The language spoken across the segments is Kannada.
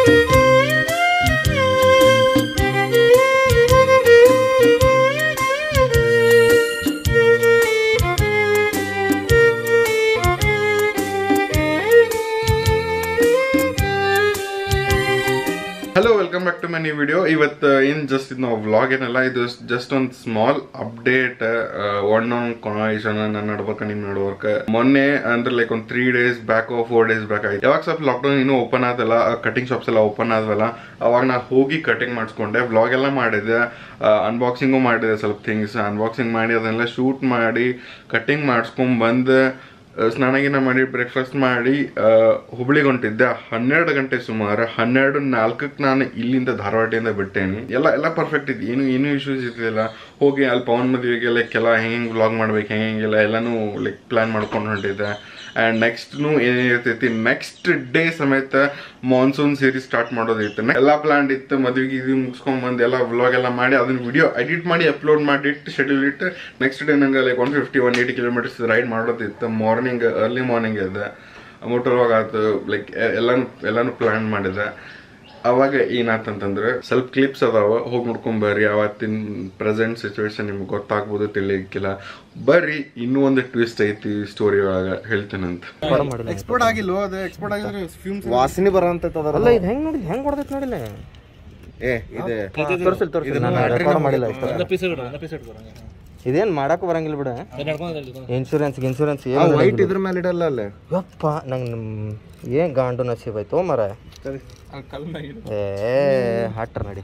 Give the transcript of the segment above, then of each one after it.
Hello welcome back to my new video ಇವತ್ತು ಏನು ಜಸ್ಟ್ ಇದು ನಾವು ವ್ಲಾಗ್ ಏನಲ್ಲ ಇದು ಜಸ್ಟ್ ಒಂದು small update one on conversation ನನ್ನ ನಡ್ಬೇಕ ನಿಮ್ ನಡ್ಬೇಕ ಮೊನ್ನೆ ಅಂದ್ರೆ ಲೈಕ್ ಒಂದು three days back four days back ಆಯ್ತು ಯಾವಾಗ ಸ್ವಲ್ಪ ಲಾಕ್ಡೌನ್ ಇನ್ನೂ ಓಪನ್ ಆದಲ್ಲ ಕಟಿಂಗ್ ಶಾಪ್ಸ್ ಎಲ್ಲ ಓಪನ್ ಆದ್ವಲ್ಲ ಅವಾಗ ನಾ ಹೋಗಿ ಕಟಿಂಗ್ ಮಾಡಿಸ್ಕೊಂಡೆ ವ್ಲಾಗ್ ಎಲ್ಲ ಮಾಡಿದೆ ಅನ್ಬಾಕ್ಸಿಂಗು ಮಾಡಿದೆ ಸ್ವಲ್ಪ ಥಿಂಗ್ಸ್ ಅನ್ಬಾಕ್ಸಿಂಗ್ ಮಾಡಿ ಅದನ್ನೆಲ್ಲ ಶೂಟ್ ಮಾಡಿ ಕಟಿಂಗ್ ಮಾಡಿಸ್ಕೊಂಡ್ ಬಂದು ಆ, ಸ್ನಾನ ಗಿನ ಮಾಡಿ ಬ್ರೇಕ್ಫಾಸ್ಟ್ ಮಾಡಿ ಆ, ಹುಬ್ಳಿಗೆ ಹೊಂಟಿದ್ದೆ ಹನ್ನೆರಡು ಗಂಟೆ ಸುಮಾರು ಹನ್ನೆರಡು ನಾಲ್ಕಕ್ಕೆ ನಾನು ಇಲ್ಲಿಂದ ಧಾರವಾಡಿಯಿಂದ ಬಿಟ್ಟೇನಿ ಎಲ್ಲ ಎಲ್ಲ ಪರ್ಫೆಕ್ಟ್ ಇತ್ತು ಏನು ಏನೂ ಇಶ್ಯೂಸ್ ಇರ್ಲಿಲ್ಲ ಹೋಗಿ ಅಲ್ಲಿ ಪವನ್ ಮದುವೆಗೆ ಲೈಕ್ ಎಲ್ಲ ಹೆಂಗೆ ವ್ಲಾಗ್ ಮಾಡ್ಬೇಕು ಹೆಂಗೆಲ್ಲ ಎಲ್ಲನೂ ಲೈಕ್ ಪ್ಲಾನ್ ಮಾಡ್ಕೊಂಡು ಹೊಂಟಿದ್ದೆ ಆ್ಯಂಡ್ ನೆಕ್ಸ್ಟ್ನು ಏನಿರ್ತೈತಿ ನೆಕ್ಸ್ಟ್ ಡೇ ಸಮೇತ ಮಾನ್ಸೂನ್ ಸೀರೀಸ್ ಸ್ಟಾರ್ಟ್ ಮಾಡೋದಿತ್ತು ಎಲ್ಲ ಪ್ಲಾನ್ ಇತ್ತು ಮದುವೆಗೆ ಇದು ಮುಗಿಸ್ಕೊಂಡ್ ಬಂದು ಎಲ್ಲ ವ್ಲಾಗ್ ಎಲ್ಲ ಮಾಡಿ ಅದನ್ನ ವಿಡಿಯೋ ಎಡಿಟ್ ಮಾಡಿ ಅಪ್ಲೋಡ್ ಮಾಡಿಟ್ಟು ಶೆಡ್ಯೂಲ್ ಇಟ್ಟು ನೆಕ್ಸ್ಟ್ ಡೇ ನಂಗೆ like one fifty one eighty kilometres ride ಮಾಡೋದಿತ್ತು ಮಾರ್ನಿಂಗ್ ಅರ್ಲಿ ಮಾರ್ನಿಂಗ್ ಇದೆ ಮೋಟರ್ ಹೋಗ್ ಆಯ್ತು ಲೈಕ್ ಎಲ್ಲಾನು ಎಲ್ಲಾನು ಪ್ಲಾನ್ ಮಾಡಿದೆ ಅವಾಗ ಏನಾತಂತಂದ್ರೆ ಸ್ವಲ್ಪ ಕ್ಲಿಪ್ಸ್ ಅದಾವ ಹೋಗಿ ನೋಡ್ಕೊಂಡ್ ಬರ್ರಿ ಅವತ್ತಿನ ಪ್ರೆಸೆಂಟ್ ಸಿಚುವೇಶನ್ ನಿಮ್ಗೆ ಗೊತ್ತಾಗ್ಬೋದು ತಿಳಿಯಕ್ಕಿಲ್ಲ ಬರ್ರಿ ಇನ್ನೂ ಒಂದು ಟ್ವಿಸ್ಟ್ ಐತಿ ಸ್ಟೋರಿ ಒಳಗ ಹೇಳ್ತೇನಂತ ಎಕ್ಸ್ಪೋರ್ಟ್ ಆಗಿಲ್ವೋ ಅದು ಎಕ್ಸ್ಪೋರ್ಟ್ ಆಗಿದ್ರೆ ಫ್ಯೂಮ್ಸ್ ವಾಸನೆ ಬರಂತ ಅಲ್ಲ ಇದು ಹೆಂಗ್ ನೋಡಿ ಹೆಂಗ್ ಹೊಡೆದೈತಿ ನೋಡಿಲ್ಲ ಏ ಇದೆ ತೋರ್ಸಿಲ್ ತೋರ್ಸಿಲ್ ನಾನು ರೆಕಾರ್ಡ್ ಮಾಡಿಲ್ಲ ಇಷ್ಟ ಇದೇನ್ ಮಾಡಕ್ ಬರಂಗಿಲ್ಲ ಬಿಡ ಇನ್ಶೂರೆನ್ಸ್ ಇನ್ಶೂರೆನ್ಸ್ ವೈಟ್ ಇದ್ರ ಮೇಲೆ ಇಡಲ್ಲ ಅಲ್ಲೇ ಯಪ್ಪ ನಂಗೆ ಏನ್ ಗಾಂಡು ನಸೀಬ್ ಆಯ್ತು ಮರ ಏ ಹಟ್ರ ನಡಿ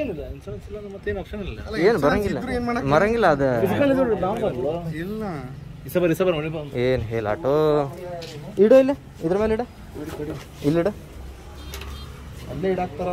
ಏನ್ ಬರಂಗಿಲ್ಲ ಮರಂಗಿಲ್ಲ ಅದ ಇಲ್ಲ ಏನ್ ಹೇಳಾಟೋ ಇಡು ಇಲ್ಲ ಇದ್ರ ಮೇಲೆ ಇಡ ಇಲ್ಲಿಡ ಅಲ್ಲೇ ಇಡಾಕ್ತಾರ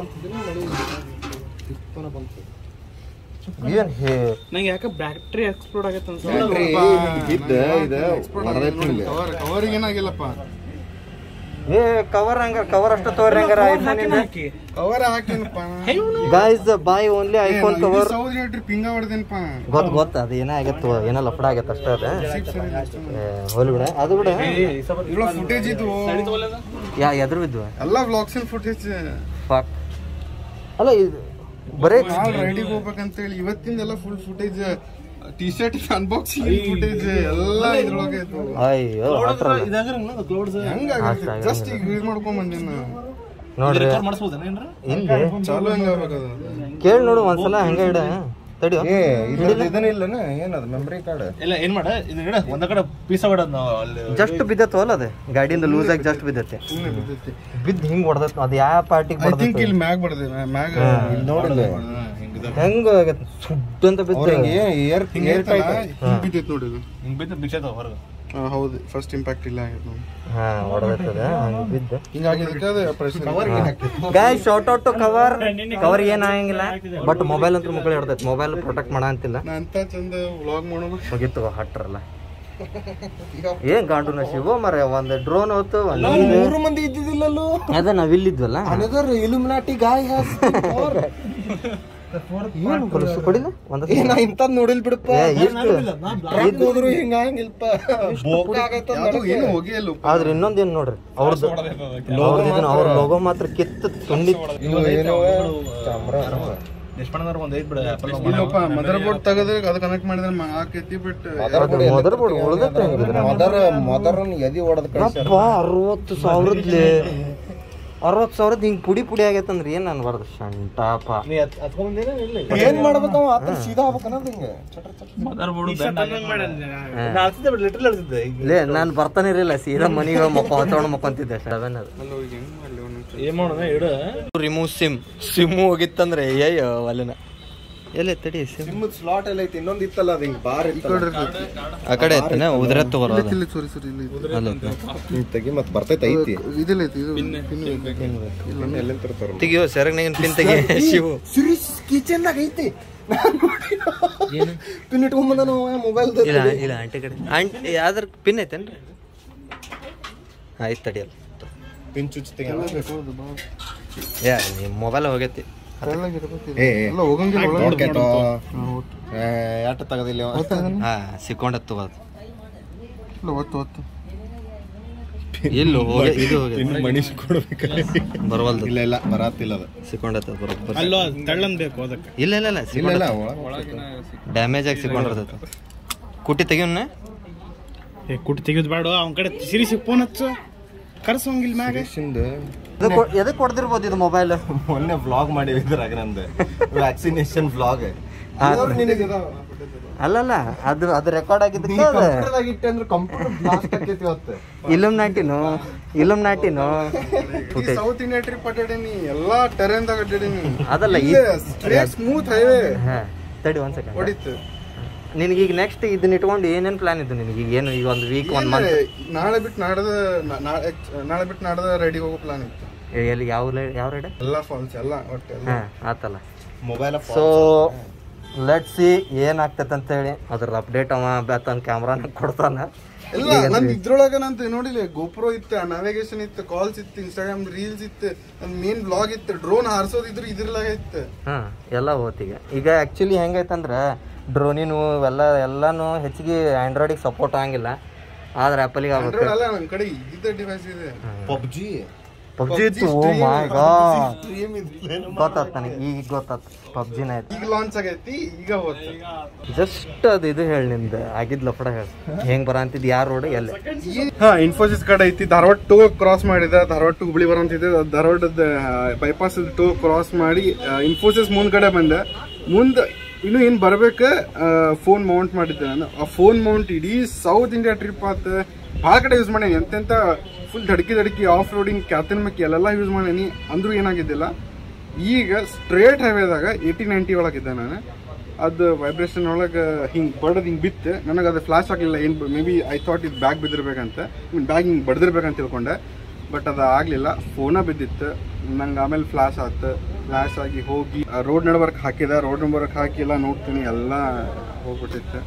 ಏನ್ ಹೇ ನಂಗೆ ಯಾಕೆ ಬ್ಯಾಟ್ರಿ ಎಕ್ಸ್ಪ್ಲೋಡ್ ಆಗೈತೆ ಬಿದ್ದ ಇದು ಹೊಡೆದೈತಿ ಇಲ್ಲಿ ಕವರ್ ಕವರಿಗೆ ಏನಾಗಿಲ್ಲಪ್ಪ ಏ ಕವರ್ ಹಂಗಾರ ಕವರ್ ಅಷ್ಟ ತಗೋರಿ ಹಂಗಾರ ಕವರ್ ಹಾಕಿನಪ್ಪ guys bye only iPhone cover ಸೌದಿ ಹೇಳ್ರಿ ಪಿಂಗ ಹೊಡೆದೇನಪ್ಪ ಗೊತ್ತ ಗೊತ್ತ ಅದು ಏನೇ ಆಗತ್ತು ಏನೋ ಲಫಡ ಆಗತ್ತ ಅಷ್ಟ ಅದ ಏ, ಹೋಗ್ಲಿ ಬಿಡ ಅದು ಬಿಡ ಇವ್ಳ ಫುಟೇಜ್ ಇದು ಯಾ ಎದ್ರ ಬಿದ್ವು ಎಲ್ಲ ವ್ಲಾಗ್ಸ್ ಫುಟೇಜ್ ಫಾಕ್ ಅಲ್ಲ ಇದು ಬರೇ ನಾಳೆ ರೈಡಿಗೆ ಹೋಗ್ಬೇಕಂತೇಳಿ ಇವತ್ತಿಂದೆಲ್ಲ full footage T shirt unboxing footage ಎಲ್ಲ ಇದ್ರೊಳಗೆ ಇತ್ತು ಅಯ್ಯೋ ಹತ್ರ ಹೆಂಗಾಗತ್ತೆ ಜಸ್ಟ್ ಈಗ ಯೂಸ್ ಮಾಡ್ಕೊಂಡ್ ಬಂದಿನ ನೋಡ್ರಿ ಇಲ್ಲಿ ಚಾಲು ಹೆಂಗಾಗ್ಬೇಕದು ಕೇಳಿ ನೋಡು ಒಂದ್ಸಲ ಹಂಗ ಇಡ ತಡಿಯೋ ಏ ಇದ್ರದ್ದು ಇದನ್ನ ಇಲ್ಲನ ಏನದ ಮೆಮರಿ ಕಾರ್ಡ್ ಇಲ್ಲ ಏನ್ ಮಾಡ ಇದು ಇಡ ಒಂದ ಕಡೆ ಪೀಸ ಬಿಡೋದು ನಾವು ಅಲ್ಲಿ ಜಸ್ಟ್ ಬಿದ್ದತ್ತು ಅಲ್ಲ ಅದು ಗಾಡಿಯಿಂದ ಲೂಸ್ ಆಗಿ ಜಸ್ಟ್ ಬಿದ್ದತ್ತೆ ಸುಮ್ಮನೆ ಬಿದ್ದೈತಿ ಬಿದ್ದು ಹಿಂಗ್ ಹೊಡೆದತ್ ಅದು ಯಾವ ಪಾರ್ಟಿಗೆ ಐ ಥಿಂಕ್ ಹೊಡೆದತ್ತೆ ಇಲ್ಲಿ ಮ್ಯಾಗ್ ಬಡ್ದೆ ಮ್ಯಾಗ್ ಇಲ್ಲಿ ನೋಡಿಲ್ಲ ಹೆಂಗ ಆಗತ್ತೆ ಸುಡ್ ಅಂತ ಬಿದ್ದು ಅವ್ರಿಗೆ ಏರ್ ಹಿಂಗೆ ಏರ್ ಟೈಟ್ ಹಿಂಗ್ ಬಿದ್ದೈತಿ ನೋಡಿ ಇದು ಹಿಂಗ್ ಬಿದ್ದು ಭಿಕ್ಷೆ ಹೊರಗೆ ಆ, ಹೌದು ಫಸ್ಟ್ ಇಂಪ್ಯಾಕ್ಟ್ ಇಲ್ಲ ಆಗಿತ್ತು ನೋಡಿ ಹಾ ಹೊಡೆದತ್ತದ ಹಂಗ ಬಿದ್ದು ಹಿಂಗಾಗಿದ್ದಕ್ಕೆ ಅದು pressure guy short out cover cover ಏನ್ ಆಗಂಗಿಲ್ಲ ಬಟ್ ಮೊಬೈಲ್ ಅಂತೂ ಮಕ್ಕಳು ಹಿಡ್ದೈತಿ ಮೊಬೈಲ್ ಪ್ರೊಟೆಕ್ಟ್ ಮಾಡ ಅಂತಿಲ್ಲ ನಾ ಅಂತ ಚಂದ ವ್ಲಾಗ್ ಮಾಡೋದು ಮುಗಿತು ಹಟ್ರಲ್ಲ ಏನ್ ಗಾಂಡು ನಶೀಬು ಮರ ಒಂದ್ ಡ್ರೋನ್ ಹೋತು ಒಂದ್ ಇದು. ಮೂರು ಮಂದಿ ಇದ್ದಿದ್ದಿಲ್ಲಲ್ಲೂ ಅದ ನಾವ್ ಇಲ್ಲಿದ್ವಲ್ಲ ಅನದರ್ ಇಲ್ಯುಮಿನಾಟಿ ಗಾಯ್ ಹ್ಯಾಸ್ ಏನು ಹೊಲಸು ಕೊಡಿಲ್ಲ ಒಂದ ಏ ನಾ ಇಂಥದ್ ನೋಡಿಲ್ ಬಿಡಪ್ಪ ಏ, ಎಷ್ಟು ಟ್ರಕ್ ಹೋದ್ರು ಹಿಂಗಾಗಿಲ್ಪ ಬೋಕ ಆಗತ್ತ ಯಾವ್ದು ಏನು ಹೋಗಿ ಅಲ್ಲ ಆದ್ರೆ ಇನ್ನೊಂದೇನ್ ನೋಡ್ರಿ ಅವ್ರದ್ದು ಅವ್ರ ಲೋಗೋ ಮಾತ್ರ ಕಿತ್ತು ತುಂಡಿ ಇವು ಏನೋ ಕ್ಯಾಮ್ರಾ ನಿಷ್ಪಣ್ಣದವ್ರು ಒಂದ್ ಐತ್ ಬಿಡ ಆಪಲ್ ಇಲ್ಲಪ್ಪ ಮದರ್ ಬೋರ್ಡ್ ತೆಗೆದ್ರೆ ಅದು ಕನೆಕ್ಟ್ ಮಾಡಿದ್ರೆ ಮ- ಆಕೈತಿ ಬಟ್ ಮೊದಲು ಬೋರ್ಡ್ ಉಳ್ದೈತೆ ಹೆಂಗಿದ್ರೆ ಮದರ್ ಮದರ್ನ ಎದಿ ಹೊಡೆದ ಕಳ್ಸ್ಯಾರ ಅಪ್ಪ ಅರವತ್ತು ಸಾವಿರದ್ಲಿ ಅರವತ್ತು ಸಾವಿರದ್ ಹಿಂಗ್ ಪುಡಿ ಪುಡಿ ಆಗೈತಂದ್ರೆ ಏನ್ ಅನ್ಬಾರ್ದು ಶಂಟಾಪ ನೀ ಹತ್ಕೊಂಡ್ಬಂದೇನ ಇಲ್ಲ ಏನ್ ಮಾಡ್ಬೇಕವ ಆತರ ಸೀದಾ ಆಗ್ಬೇಕನ್ನೋದು ಹಿಂಗ ಚಟ್ರ ಚಟ್ರ ಮದರ್ ಬೋರ್ಡ್ ಹಾಕ್ತಿದ್ದೆ ಬಿಡ್ ಲಿಟಲ್ ಹೇಳ್ತಿದ್ದೆ ಈಗ ಲೇ ನಾನು ಬರ್ತಾನೆ ಇರಲಿಲ್ಲ ಸೀದಾ ಮನಿಗೆ ಮಕ್ಕ ಹೊತ್ಕೊಂಡು ಮಕ್ಕೊಂತಿದ್ದೆ ಸೆವೆನ್ ಅದು ಏನ್ ಮಾಡೋಣ ಇಡು ರಿಮೂವ್ ಸಿಮ್ ಸಿಮ್ಮು ಹೋಗಿತ್ತಂದ್ರೆ ಅಯ್ಯೋ ಅಲ್ಲಿನ ಎಲ್ಲಿ ತಡಿ ಸಿಮ್ ನಿಮ್ಮದ್ ಸ್ಲಾಟ್ ಎಲ್ಲ ಐತಿ ಇನ್ನೊಂದ್ ಇತ್ತಲ್ಲ ಅದು ಹಿಂಗ್ ಬಾರ್ ಇತ್ತಲ್ಲ ಆ ಕಡೆ ಐತನ ಉದ್ರತ್ತು ಬರೋದು ಇಲ್ಲಿ ಸರಿ ಸರಿ ಇಲ್ಲಿ ಇದು. ಅಲ್ಲ ಹಿಂಗ್ ತೆಗಿ ಮತ್ ಬರ್ತೈತೆ ಐತಿ ಇದಿಲ್ಲ ಐತಿ ಇದು ಪಿನ್ ಎಲ್ಲಿಂದ ತರ್ತಾರ ತೆಗಿಯೋ ಸೆರಗ್ನಾಗಿನ ಪಿನ್ ತೆಗಿ ಶಿವು ಸಿರೀಸ್ ಕಿಚನ್ ದಾಗ ಐತಿ ಪಿನ್ ಇಟ್ಕೊಂಬಂದನು ಮೊಬೈಲ್ ಇಲ್ಲ ಇಲ್ಲ ಆಂಟಿ ಕಡೆ ಆಂಟಿ ಯಾವ್ದ್ರ ಪಿನ್ ಐತೇನ್ರಿ ಆಯ್ತು ತಡಿಯಲ್ಲ ಪಿನ್ ಚುಚ್ ತೆಗಿಯಲ್ಲ ಯಾ ನಿಮ್ಮ ಮೊಬೈಲ್ ಹೋಗೈತಿ ಏ ಎಲ್ಲ ಹೋಗಂಗಿಲ್ಲ ಒಳಗೆ. ನೋಡ್ಕೇತೋ ಹಾ, ಒತ್ತು. ಯಾಟ ತಗದಿಲ್ಲ ಹಾ ಸಿಕ್ಕೊಂಡತ್ತು ಅದು ಇಲ್ಲ ಒತ್ತು ಒತ್ತು ಎಲ್ಲಿ ಹೋಗಿ ಇದು ಹೋಗಿ ಇನ್ನು ಮನುಷ್ಯ ಕೊಡ್ಬೇಕಾದ್ರೆ ಬರವಲ್ದು ಇಲ್ಲ ಇಲ್ಲ ಬರಾತಿಲ್ಲ ಅದು ಸಿಕ್ಕೊಂಡೈತೆ ಬರೋಬ್ಬರ ಅಲ್ಲೋ ತಳ್ಳನ್ ಬೇಕು ಅದಕ್ಕೆ ಇಲ್ಲ ಇಲ್ಲ ಇಲ್ಲ ಇಲ್ಲ ಇಲ್ಲ ಸಿಕ್ಕೊಂಡೈತೆ ಡ್ಯಾಮೇಜ್ ಆಗಿ ಸಿಕ್ಕೊಂಡಿರ್ತೈತೆ ಕುಟ್ಟಿ ತೆಗಿಯೋಣ ಏ ಕುಟ್ಟಿ ತೆಗೆದು ಬೇಡ ಅವ್ನ ಕಡೆ ಸಿರಿಸಿ ಫೋನ್ ಹಚ್ಚು ಕರ್ಸೋಂಗಿಲ್ಲ ಮ್ಯಾಗ ಎದಕ್ಕೆ ಕೊಡ್ತಿರ್ಬೋದು ಇದು ಮೊಬೈಲ್ ಮೊನ್ನೆ ವ್ಲಾಗ್ ಮಾಡಿವಿ ಇದ್ರಾಗ ನಂದು ವ್ಯಾಕ್ಸಿನೇಷನ್ ವ್ಲಾಗ್ ಅಲ್ಲಲ್ಲ ಅದು ಅದು ರೆಕಾರ್ಡ್ ಆಗಿದ್ದಕ್ಕೆ ಇಟ್ಟೆ ಅಂದ್ರೆ ಕಂಪ್ಯೂಟರ್ ಬ್ಲಾಸ್ಟ್ ಆಕೈತಿ ಇವತ್ತು ಇಲಮ್ ನಾಟಿನು ಇಲಮ್ ನಾಟಿನು ಈ ಸೌತ್ ಇಂಡಿಯಾ ಟ್ರಿಪ್ ಅಡ್ಡಾಡೀನಿ ಎಲ್ಲಾ ಟೆರೆನ್ದಾಗ ಅಡ್ಡಾಡೀನಿ ಅದಲ್ಲ ಈ ಸ್ಟ್ರೇಟ್ ಸ್ಮೂತ್ ಹೈವೇ ಹಾ ತಡಿ ಒಂದ್ ಸೆಕೆಂಡ್ ಹೊಡಿತು ನಿನಗೆ ಈಗ ನೆಕ್ಸ್ಟ್ ಇದನ್ನ ಇಟ್ಕೊಂಡು ಏನೇನು ಪ್ಲಾನ್ ಇದ್ದು ನಿನಗೆ ಈಗ ಏನು ಈಗ ಒಂದು ವೀಕ್ ಒಂದು ಮಂತ್ ನಾಳೆ ಬಿಟ್ಟು ನಾಡದ ನಾಳೆ ಬಿಟ್ಟು ನಾಡದ ರೆಡಿ ಹೋಗೋ ಪ್ಲಾನ್ ಇತ್ತು ಎಲ್ಲಿ ಯಾವ ಲೆ- ಯಾವ ರೆಡೆ ಎಲ್ಲಾ ಫಾಲ್ಸ್ ಎಲ್ಲ ಒಟ್ಟು ಎಲ್ಲ ಹಾಂ ಆತಲ್ಲ ಮೊಬೈಲ್ ಸೊ ಲೆಟ್ ಸಿ ಏನಾಗ್ತೈತೆ ಅಂತೇಳಿ ಅದ್ರ ಅಪ್ಡೇಟ್ ಅವ ತನ್ನ ಕ್ಯಾಮ್ರಾನ ಕೊಡ್ತಾನ ಇಲ್ಲ ನಂದು ಇದ್ರೊಳಗ ನಂದು ನೋಡಿಲ್ಲ ಗೋಪ್ರೋ ಇತ್ತು ನ್ಯಾವಿಗೇಷನ್ ಇತ್ತು ಕಾಲ್ಸ್ ಇತ್ತು ಇನ್ಸ್ಟಾಗ್ರಾಮ್ ರೀಲ್ಸ್ ಇತ್ತು ನನ್ ಮೇನ್ ಬ್ಲಾಗ್ ಇತ್ತು ಡ್ರೋನ್ ಹಾರಿಸೋದಿದ್ರು ಇದ್ರಲಾಗ ಇತ್ತು ಹಾಂ ಎಲ್ಲ ಹೋತೀಗ ಈಗ ಆ್ಯಕ್ಚುಲಿ ಹೆಂಗೈತಂದ್ರೆ ಡ್ರೋನಿನು ಇವೆಲ್ಲ ಎಲ್ಲನೂ ಹೆಚ್ಚಿಗೆ ಆ್ಯಂಡ್ರಾಯ್ಡಿಗೆ ಸಪೋರ್ಟ್ ಆಗಂಗಿಲ್ಲ ಆದ್ರೆ ಆ್ಯಪಲಿಗೆ ಆಗ್ಬೇಕು Android ಅಲ್ಲ ನನ್ ಕಡೆ ಇದ್ದ ಡಿವೈಸ್ ಇದೆ ಪಬ್ಜಿ ಪಬ್ಜಿ ಇತ್ತು ಓ ಮೈ ಗಾಡ್ ಗೊತ್ತಾತ್ ನನಗೆ ಈಗ ಗೊತ್ತಾತ್ ಪಬ್ಜಿನ ಆಯ್ತು ಈಗ ಲಾಂಚ್ ಆಗೈತಿ ಈಗ ಹೋಗ್ತಿ ಜಸ್ಟ್ ಅದು ಇದು ಹೇಳಿ ನಿಮ್ದು ಆಗಿದ್ ಲಫಡ ಹೇಳಿ ಹೆಂಗ್ ಬರ ಅಂತಿದ್ ಯಾರು ರೋಡ್ ಎಲ್ಲಿ ಹಾ ಇನ್ಫೋಸಿಸ್ ಕಡೆ ಐತಿ ಧಾರವಾಡ ಟೂ ಕ್ರಾಸ್ ಮಾಡಿದ ಧಾರವಾಡ ಟು ಹುಬ್ಳಿ ಬರೋಂತಿದ್ದೆ ಧಾರವಾಡದ ಬೈಪಾಸ್ ಟೂ ಕ್ರಾಸ್ ಮಾಡಿ ಇನ್ಫೋಸಿಸ್ ಮುಂದ್ ಕಡೆ ಬಂದೆ ಮುಂದೆ ಇನ್ನು ಏನ್ ಬರ್ಬೇಕ ಫೋನ್ ಮೌಂಟ್ ಮಾಡಿದ್ದೆ ನಾನು ಆ ಫೋನ್ ಮೌಂಟ್ ಇಡೀ ಸೌತ್ ಇಂಡಿಯಾ ಟ್ರಿಪ್ ಆತ ಭಾಳ ಕಡೆ ಯೂಸ್ ಮಾಡೀನಿ ಎಂತೆಂತ ಫುಲ್ ಧಡ್ಕಿ ಧಡ್ಕಿ ಆಫ್ ರೋಡಿಂಗ್ ಕ್ಯಾತನ್ ಮಕ್ಕಿ ಅಲ್ಲೆಲ್ಲ ಯೂಸ್ ಮಾಡೀನಿ ಅಂದ್ರೂ ಏನಾಗಿದ್ದಿಲ್ಲ ಈಗ ಸ್ಟ್ರೇಟ್ ಹೈವೇದಾಗ ಏಯ್ಟಿ ನೈಂಟಿ ಒಳಗಿದ್ದೆ ನಾನು ಅದು ವೈಬ್ರೇಷನ್ ಒಳಗೆ ಹಿಂಗೆ ಬಡದ್ ಹಿಂಗೆ ಬಿತ್ತು ನನಗೆ ಅದು ಫ್ಲಾಶ್ ಆಗಲಿಲ್ಲ ಏನು ಮೇ ಬಿ ಐ ಥಾಟ್ ಇದು ಬ್ಯಾಗ್ ಬಿದ್ದಿರ್ಬೇಕಂತ ಬ್ಯಾಗ್ ಹಿಂಗೆ ಬಡ್ದಿರ್ಬೇಕಂತ ತಿಳ್ಕೊಂಡೆ ಬಟ್ ಅದು ಆಗಲಿಲ್ಲ ಫೋನ ಬಿದ್ದಿತ್ತು ನಂಗೆ ಆಮೇಲೆ ಫ್ಲಾಶ್ ಆಯ್ತು ಫ್ಲಾಶ್ ಆಗಿ ಹೋಗಿ ರೋಡ್ ನಡ್ಬರ್ಕ್ ಹಾಕಿದ ರೋಡ್ ನಡ್ಬರ್ಕ್ ಹಾಕಿ ಎಲ್ಲ ನೋಡ್ತೀನಿ ಎಲ್ಲ ಹೋಗ್ಬಿಟ್ಟಿತ್ತು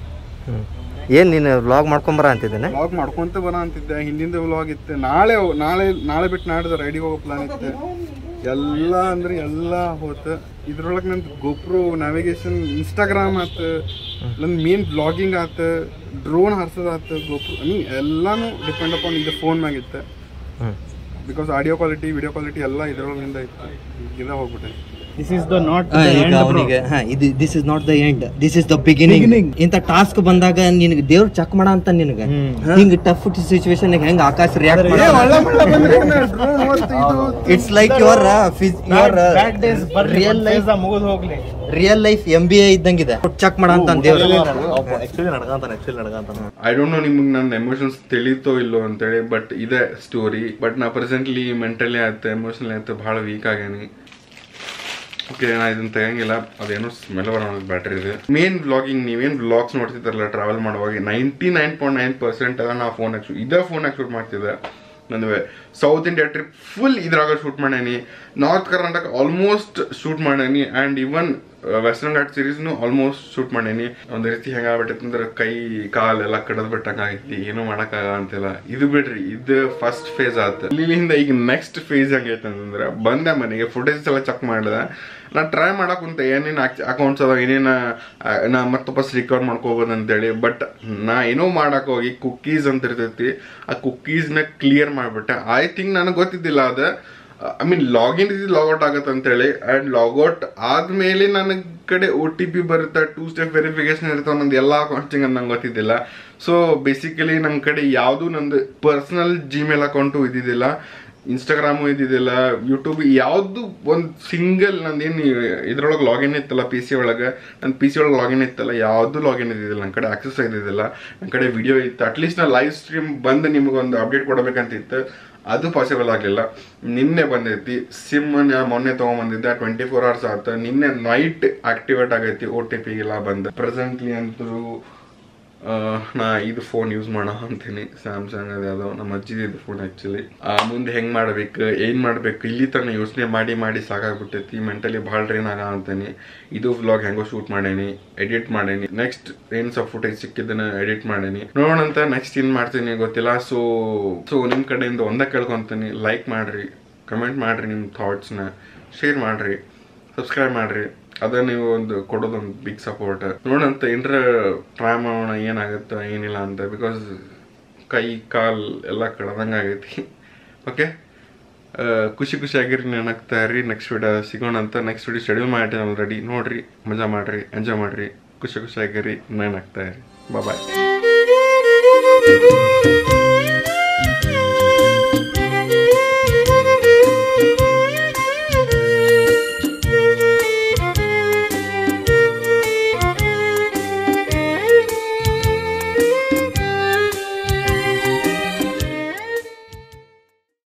ಏನ್ ನೀನು ವ್ಲಾಗ್ ಮಾಡ್ಕೊಂಬರ ಅಂತಿದ್ದೇನೆ ವ್ಲಾಗ್ ಮಾಡ್ಕೊಂತ ಬರ ಅಂತಿದ್ದೆ ಹಿಂದಿಂದ ವ್ಲಾಗ್ ಇತ್ತು ನಾಳೆ ನಾಳೆ ನಾಳೆ ಬಿಟ್ಟು ನಾಡ್ದು ರೈಡಿ ಹೋಗೋ ಪ್ಲಾನ್ ಇತ್ತು ಎಲ್ಲ ಅಂದ್ರೆ ಎಲ್ಲ ಹೋತು ಇದ್ರೊಳಗೆ ನಂದು ಗೋಪ್ರೋ ನ್ಯಾವಿಗೇಷನ್ ಇನ್ಸ್ಟಾಗ್ರಾಮ್ ಆತು ನನ್ನ ಮೇನ್ ಬ್ಲಾಗಿಂಗ್ ಆತು ಡ್ರೋನ್ ಹಾರ್ಸೋದು ಆತು ಗೋಪ್ರೋ ಐ ಮೀನ್ ಎಲ್ಲಾನು ಡಿಪೆಂಡ್ ಅಪಾನ್ ಇದು ಫೋನ್ ಮ್ಯಾಗಿತ್ತು hmm because audio quality video quality ಎಲ್ಲ ಇದ್ರೊಳಗಿಂದ ಇತ್ತು ಇದ ಹೋಗ್ಬಿಟ್ಟೆ ದಿಸ್ ಇಸ್ ದ ನಾಟ್ ಈಗ ಅವನಿಗೆ ಇದು this is not the end this is the beginning ಇಂಥ ಟಾಸ್ಕ್ ಬಂದಾಗ ನಿನಗೆ ದೇವ್ರ ಚೆಕ್ ಮಾಡ ಅಂತ ನಿನಗೆ ಹಿಂಗ್ ಟಫ್ ಸಿಚುವೇಶನ್ ಹೆಂಗ್ Akash react it's like your your real life ಮುಗಿದು ಹೋಗ್ಲಿ real life M B A ಇದ್ದಂಗಿದೆ ಚೆಕ್ ಮಾಡ ಅಂತ ದೇವ್ರ ಆಕ್ಚುಲಿ ನಡ್ಕಂತಾನೆ ಆಕ್ಚುಲಿ ನಡ್ಕಂತಾನೆ ಐ ಡೋಂಟ್ ನೋ ನಿಮ್ಗೆ ನನ್ನ ಎಮೋಷನ್ಸ್ ತಿಳಿತೋ ಇಲ್ಲೋ ಅಂತೇಳಿ ಬಟ್ ಇದೆ ಸ್ಟೋರಿ ಬಟ್ ನಾ ಪ್ರೆಸೆಂಟ್ಲಿ ಮೆಂಟಲಿ ಆಯ್ತು ಎಮೋಷನಲಿ ಆಯ್ತು ಭಾಳ ವೀಕ್ ಆಗೇನಿ ಓಕೆ ನಾ ಇದನ್ನ ತೆಗಂಗಿಲ್ಲ ಅದೇನೋ ಸ್ಮೆಲ್ ಬರೋ ಬ್ಯಾಟ್ರಿ ಇದೆ ಮೇನ್ ವ್ಲಾಗಿಂಗ್ ನೀವೇನು ವ್ಲಾಗ್ಸ್ ನೋಡ್ತಿದ್ದಾರಲ್ಲ ಟ್ರಾವೆಲ್ ಮಾಡುವಾಗ ninety nine point nine percent ಎಲ್ಲ ನಾ ಫೋನ್ ಶೂಟ್ ಇದೇ ಫೋನಾಗ ಶೂಟ್ ಮಾಡ್ತಿದ್ದೆ ನಂದು ಸೌತ್ ಇಂಡಿಯಾ ಟ್ರಿಪ್ ಫುಲ್ ಇದ್ರಾಗ ಶೂಟ್ ಮಾಡೇನಿ ನಾರ್ತ್ ಕರ್ನಾಟಕ ಆಲ್ಮೋಸ್ಟ್ ಶೂಟ್ ಮಾಡೇನಿ ಆ್ಯಂಡ್ ಇವನ್ ವೆಸ್ಟರ್ನ್ ಘಾಟ್ ಸೀರೀಸ್ನು ಆಲ್ಮೋಸ್ಟ್ ಶೂಟ್ ಮಾಡೇನಿ ಒಂದ್ ರೀತಿ ಹೆಂಗಾಗ್ಬಿಟ್ಟೈತೆ ಅಂದ್ರೆ ಕೈ ಕಾಲೆಲ್ಲ ಕಡದ್ ಬಿಟ್ಟಂಗಾಗೈತಿ ಏನೂ ಮಾಡಕ್ಕಾಗ ಅಂತಿಲ್ಲ ಇದು ಬಿಡ್ರಿ ಇದು ಫಸ್ಟ್ ಫೇಸ್ ಆಯ್ತು ಇಲ್ಲಿಂದ ಈಗ ನೆಕ್ಸ್ಟ್ ಫೇಸ್ ಹೆಂಗೈತೆ ಅಂತಂದ್ರೆ ಬಂದೆ ಮನೆಗೆ ಫುಟೇಜ್ ಎಲ್ಲ ಚೆಕ್ ಮಾಡಿದೆ ನಾ ಟ್ರೈ ಮಾಡಕ್ ಕುಂತೆ ಏನೇನು ಅಕೌಂಟ್ಸ್ ಅದಾವ ಏನೇನ ಆ, ನಾ ಮತ್ತೆ ವಾಪಸ್ ರಿಕವರ್ ಮಾಡ್ಕೋಬೋದು ಅಂತೇಳಿ ಬಟ್ ನಾ ಏನೋ ಮಾಡಕ್ ಹೋಗಿ ಕುಕ್ಕೀಸ್ ಅಂತ ಇರ್ತೈತಿ ಆ ಕುಕ್ಕೀಸ್ನ ಕ್ಲಿಯರ್ ಮಾಡ್ಬಿಟ್ಟೆ ಐ ಥಿಂಕ್ ನನಗೆ ಗೊತ್ತಿದ್ದಿಲ್ಲ ಅದು ಐ ಮೀನ್ ಲಾಗಿನ್ ಇದು ಲಾಗೌಟ್ ಆಗತ್ತೆ ಅಂತೇಳಿ ಆ್ಯಂಡ್ ಲಾಗೌಟ್ ಆದ್ಮೇಲೆ ನನ್ನ ಕಡೆ ಒ ಟಿ ಪಿ ಬರುತ್ತೆ ಟೂ ಸ್ಟೆಪ್ ವೆರಿಫಿಕೇಶನ್ ಇರ್ತಾವ ನಂದು ಎಲ್ಲ ಅಕೌಂಟ್ಸಿಂಗ್ ಅಂತ ನಂಗೆ ಗೊತ್ತಿದ್ದಿಲ್ಲ ಸೊ ಬೇಸಿಕಲಿ ನನ್ನ ಕಡೆ ಯಾವುದು ನಂದು ಪರ್ಸನಲ್ ಜಿಮೇಲ್ ಅಕೌಂಟು ಇದ್ದಿದ್ದಿಲ್ಲ ಇನ್ಸ್ಟಾಗ್ರಾಮು ಇದ್ದಿದ್ದಿಲ್ಲ ಯೂಟ್ಯೂಬ್ ಯಾವುದು ಒಂದು ಸಿಂಗಲ್ ನಂದೇನು ಇದ್ರೊಳಗೆ ಲಾಗಿನ್ ಇತ್ತಲ್ಲ ಪಿ ಸಿ ಒಳಗೆ ನನ್ನ ಪಿ ಸಿ ಒಳಗೆ ಲಾಗಿನ್ ಇತ್ತಲ್ಲ ಯಾವುದು ಲಾಗಿನ್ ಇದ್ದಿದ್ದಿಲ್ಲ ನನ್ನ ಕಡೆ ಆಕ್ಸೆಸ್ ಇದ್ದಿದ್ದಿಲ್ಲ ನನ್ನ ಕಡೆ ವಿಡಿಯೋ ಇತ್ತು ಅಟ್ಲೀಸ್ಟ್ ನಾ ಲೈವ್ ಸ್ಟ್ರೀಮ್ ಬಂದು ನಿಮಗೊಂದು ಅಪ್ಡೇಟ್ ಕೊಡಬೇಕಂತಿತ್ತು ಅದು ಪಾಸಿಬಲ್ ಆಗಲಿಲ್ಲ ನಿನ್ನೆ ಬಂದೈತಿ ಸಿಮ್ ಮೊನ್ನೆ ತೊಗೊಂಬಂದಿದ್ದೆ ಟ್ವೆಂಟಿ ಫೋರ್ ಅವರ್ಸ್ ಆಯ್ತು ನಿನ್ನೆ ನೈಟ್ ಆಕ್ಟಿವೇಟ್ ಆಗೈತಿ ಓ ಟಿ ಪಿಗೆಲ್ಲ ಬಂದ ಪ್ರೆಸೆಂಟ್ಲಿ ಅಂತೂ ಆ, ನಾ ಇದು ಫೋನ್ ಯೂಸ್ ಮಾಡೋ ಅಂತೀನಿ ಸ್ಯಾಮ್ಸಂಗ್ ಅದು ಯಾವುದೋ ನಮ್ಮ ಅಜ್ಜಿದು ಫೋನ್ ಆ್ಯಕ್ಚುಲಿ ಮುಂದೆ ಹೆಂಗೆ ಮಾಡ್ಬೇಕು ಏನು ಮಾಡ್ಬೇಕು ಇಲ್ಲಿ ತನಕ ಯೋಚನೆ ಮಾಡಿ ಮಾಡಿ ಸಾಕಾಗ್ಬಿಟ್ಟೈತಿ ಮೆಂಟಲಿ ಭಾಳ ಡ್ರೈನ್ ಆಗ ಅಂತೀನಿ ಇದು ವ್ಲಾಗ್ ಹೆಂಗೋ ಶೂಟ್ ಮಾಡೇನಿ ಎಡಿಟ್ ಮಾಡೇನಿ ನೆಕ್ಸ್ಟ್ ಏನು ಸ್ವಲ್ಪ ಫುಟೇಜ್ ಸಿಕ್ಕಿದ್ದನ್ನ ಎಡಿಟ್ ಮಾಡೇನಿ ನೋಡೋಣಂತ ನೆಕ್ಸ್ಟ್ ಏನು ಮಾಡ್ತೀನಿ ಗೊತ್ತಿಲ್ಲ ಸೊ ಸೊ ನಿಮ್ಮ ಕಡೆಯಿಂದ ಒಂದೇ ಕೇಳ್ಕೊತೀನಿ ಲೈಕ್ ಮಾಡ್ರಿ ಕಮೆಂಟ್ ಮಾಡ್ರಿ ನಿಮ್ಮ ಥಾಟ್ಸ್ನ ಶೇರ್ ಮಾಡ್ರಿ ಸಬ್ಸ್ಕ್ರೈಬ್ ಮಾಡ್ರಿ ಅದ ನೀವು ಒಂದು ಕೊಡೋದೊಂದು ಬಿಗ್ ಸಪೋರ್ಟ್ ನೋಡಂತ ಇಂಟ್ರ ಟ್ರೈ ಮಾಡೋಣ ಏನಾಗುತ್ತೆ ಏನಿಲ್ಲ ಅಂತ ಬಿಕಾಸ್ ಕೈ ಕಾಲ್ ಎಲ್ಲ ಕಳ್ದಂಗೆ ಆಗೈತಿ ಓಕೆ ಖುಷಿ ಖುಷಿಯಾಗಿರಿ ನೆನಕ್ತಾ ಇರಿ ನೆಕ್ಸ್ಟ್ ವಿಡಿಯೋ ಸಿಗೋಣ ಅಂತ ನೆಕ್ಸ್ಟ್ ವಿಡಿಯೋ ಶೆಡ್ಯೂಲ್ ಮಾಡಿ ಆಲ್ರೆಡಿ ನೋಡ್ರಿ ಮಜಾ ಮಾಡ್ರಿ ಎಂಜಾಯ್ ಮಾಡ್ರಿ ಖುಷಿ ಖುಷಿಯಾಗಿರಿ ನೆನಕ್ತಾ ಇರಿ ಬಾಯ್